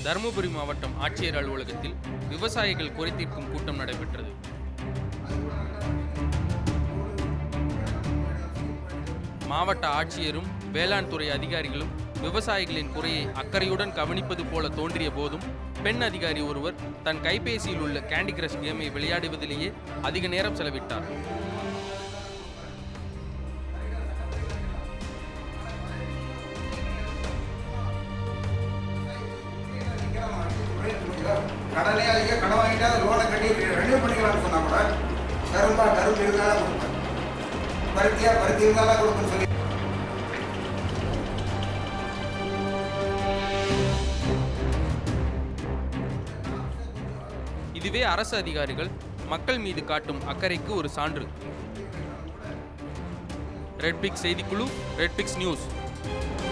தருமபுரி மாவட்டம் ஆட்சியர் அலுவலகத்தில் விவசாயிகள் குறை தீர்க்கும் கூட்டம் நடைபெற்றது மாவட்ட ஆட்சியரும் வேளாண் துறை அதிகாரிகளும் விவசாயிகளின் குறையை அக்கறையுடன் கவனிப்பது போல தோன்றிய போதும் பெண் அதிகாரி ஒருவர் தன் கைபேசியில் உள்ள கேண்டி கிரஷ் கேமை விளையாடுவதிலேயே அதிக நேரம் செலவிட்டார் கடனே அதிக கடன் வாங்கிட்டா லோனை கட்டி ரெனியூ பண்ணிக்கலாம்னு சொன்னா கூட கரும்பா கரும்பு இருந்தாலும் கொடுப்பேன் பருத்தியா பருத்தி இருந்தாலும் கொடுப்பேன்னு சொல்லி இதுவே அரசு அதிகாரிகள் மக்கள் மீது காட்டும் அக்கறைக்கு ஒரு சான்று ரெட்பிக்ஸ் செய்திக்குழு ரெட்பிக்ஸ் நியூஸ்